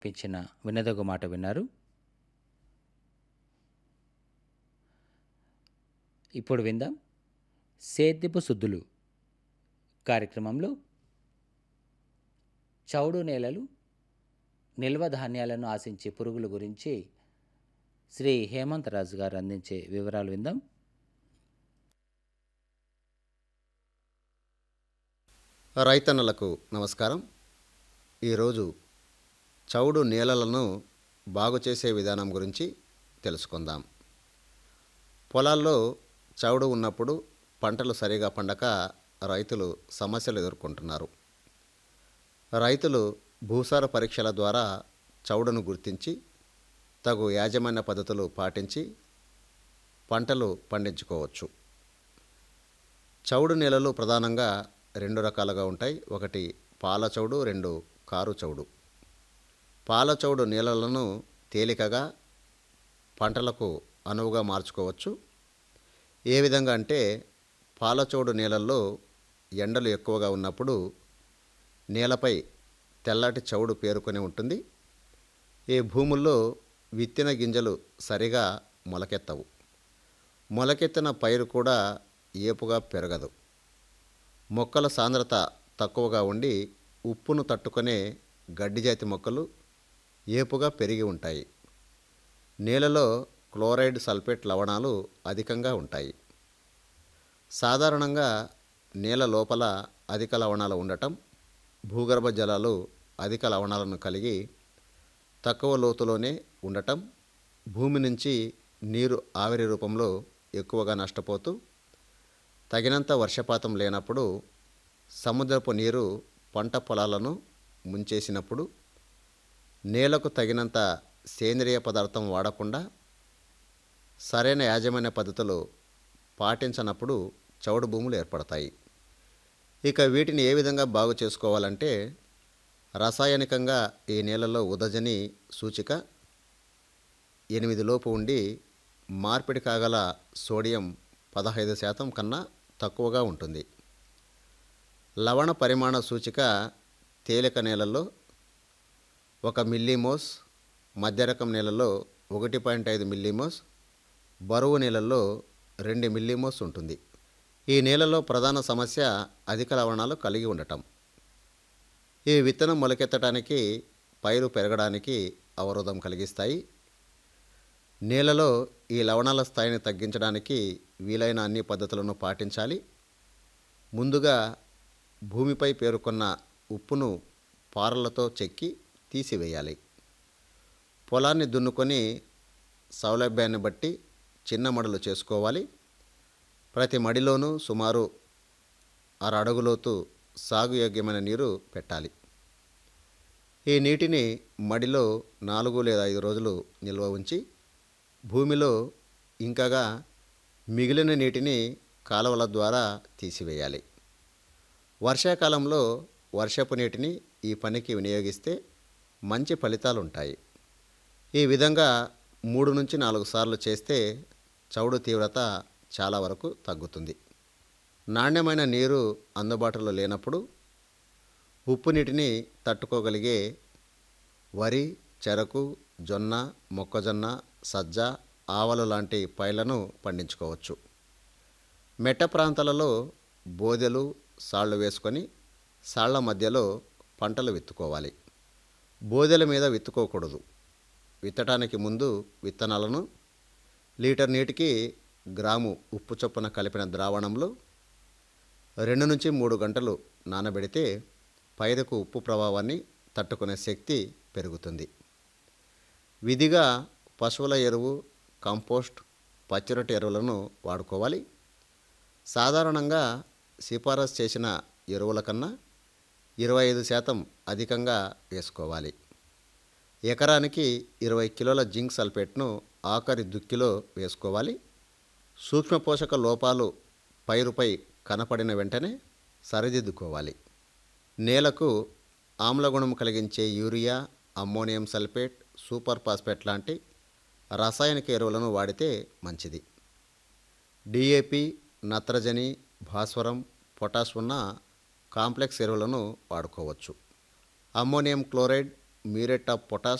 ఇచ్చిన వినదగు మాట విన్నారు ఇప్పుడు విందాం సేద్యపు శుద్ధులు కార్యక్రమంలో చౌడు నేలలు నిల్వ ధాన్యాలను ఆశించే పురుగుల గురించి శ్రీ హేమంత్ రాజు గారు అందించే వివరాలు విందాం రైతన్నలకు నమస్కారం ఈరోజు చౌడు నేలలను బాగు చేసే విధానం గురించి తెలుసుకుందాం పొలాల్లో చౌడు ఉన్నప్పుడు పంటలు సరిగా పండక రైతులు సమస్యలు ఎదుర్కొంటున్నారు రైతులు భూసార పరీక్షల ద్వారా చౌడును గుర్తించి తగు యాజమాన్య పద్ధతులు పాటించి పంటలు పండించుకోవచ్చు చౌడు నేలలు ప్రధానంగా రెండు రకాలుగా ఉంటాయి ఒకటి పాల చౌడు రెండు కారు చౌడు పాల చౌడు నేలలను తేలికగా పంటలకు అనువుగా మార్చుకోవచ్చు ఏ విధంగా అంటే పాల చౌడు నేలల్లో ఎండలు ఎక్కువగా ఉన్నప్పుడు నేలపై తెల్లటి చౌడు పేరుకొని ఉంటుంది ఈ భూముల్లో విత్తిన గింజలు సరిగా మొలకెత్తవు మొలకెత్తిన పైరు కూడా ఏపుగా పెరగదు మొక్కల సాంద్రత తక్కువగా ఉండి ఉప్పును తట్టుకునే గడ్డి జాతి మొక్కలు ఏపుగా పెరిగి ఉంటాయి నేలలో క్లోరైడ్ సల్ఫేట్ లవణాలు అధికంగా ఉంటాయి సాధారణంగా నేల లోపల అధిక లవణాలు ఉండటం భూగర్భ జలాలు అధిక లవణాలను కలిగి తక్కువ లోతులోనే ఉండటం భూమి నుంచి నీరు ఆవిరి రూపంలో ఎక్కువగా నష్టపోతూ తగినంత వర్షపాతం లేనప్పుడు సముద్రపు నీరు పంట పొలాలను ముంచేసినప్పుడు నేలకు తగినంత సేంద్రియ పదార్థం వాడకుండా సరైన యాజమాన్య పద్ధతులు పాటించనప్పుడు చౌడు భూములు ఏర్పడతాయి ఇక వీటిని ఏ విధంగా బాగు చేసుకోవాలంటే రసాయనికంగా ఈ నేలలో ఉదజని సూచిక ఎనిమిది లోపు ఉండి మార్పిడి కాగల సోడియం పదహైదు శాతం కన్నా తక్కువగా ఉంటుంది లవణ పరిమాణ సూచిక తేలిక నేలల్లో ఒక మిల్లీమోస్ మధ్య రకం నేలలో ఒకటి పాయింట్ ఐదు మిల్లీమోస్ బరువు నేలల్లో రెండు మిల్లీమోస్ ఉంటుంది ఈ నేలలో ప్రధాన సమస్య అధిక లవణాలు కలిగి ఉండటం ఈ విత్తనం మొలకెత్తడానికి పైరు పెరగడానికి అవరోధం కలిగిస్తాయి నేలలో ఈ లవణాల స్థాయిని తగ్గించడానికి వీలైన అన్ని పద్ధతులను పాటించాలి ముందుగా భూమిపై పేరుకున్న ఉప్పును పారలతో చెక్కి తీసివేయాలి పొలాన్ని దున్నుకొని సౌలభ్యాన్ని బట్టి చిన్న మడులు చేసుకోవాలి ప్రతి మడిలోనూ సుమారు అర అడుగులోతు సాగు యోగ్యమైన నీరు పెట్టాలి ఈ నీటిని మడిలో నాలుగు లేదా ఐదు రోజులు నిల్వ ఉంచి భూమిలో ఇంకగా మిగిలిన నీటిని కాలువల ద్వారా తీసివేయాలి వర్షాకాలంలో వర్షపు నీటిని ఈ పనికి వినియోగిస్తే మంచి ఫలితాలు ఉంటాయి ఈ విధంగా మూడు నుంచి నాలుగు సార్లు చేస్తే చౌడు తీవ్రత చాలా వరకు తగ్గుతుంది నాణ్యమైన నీరు అందుబాటులో లేనప్పుడు ఉప్పు నీటిని తట్టుకోగలిగే వరి చెరకు జొన్న మొక్కజొన్న సజ్జ ఆవలు లాంటి పైర్లను పండించుకోవచ్చు మెట్ట ప్రాంతాలలో బోదెలు సాళ్ళు వేసుకొని సాళ్ల మధ్యలో పంటలు విత్తుకోవాలి బోదెల మీద విత్తుకోకూడదు విత్తటానికి ముందు విత్తనాలను లీటర్ నీటికి గ్రాము ఉప్పు చొప్పున కలిపిన ద్రావణంలో రెండు నుంచి మూడు గంటలు నానబెడితే పైరుకు ఉప్పు ప్రభావాన్ని తట్టుకునే శక్తి పెరుగుతుంది విధిగా పశువుల ఎరువు కంపోస్ట్ పచ్చిరొట్టు ఎరువులను వాడుకోవాలి సాధారణంగా సిఫారసు చేసిన ఎరువుల కన్నా ఇరవై ఐదు శాతం అధికంగా వేసుకోవాలి ఎకరానికి ఇరవై కిలోల జింక్ సల్ఫేట్ను ఆఖరి దుక్కిలో వేసుకోవాలి సూక్ష్మ పోషక లోపాలు పైరుపై కనపడిన వెంటనే సరిదిద్దుకోవాలి నేలకు ఆమ్లగుణం కలిగించే urea ammonium sulphate super phosphate లాంటి రసాయనిక ఎరువులను వాడితే మంచిది డిఏపి నత్రజని భాస్వరం పొటాష్ ఉన్న కాంప్లెక్స్ ఎరువులను వాడుకోవచ్చు ammonium chloride muriate of potash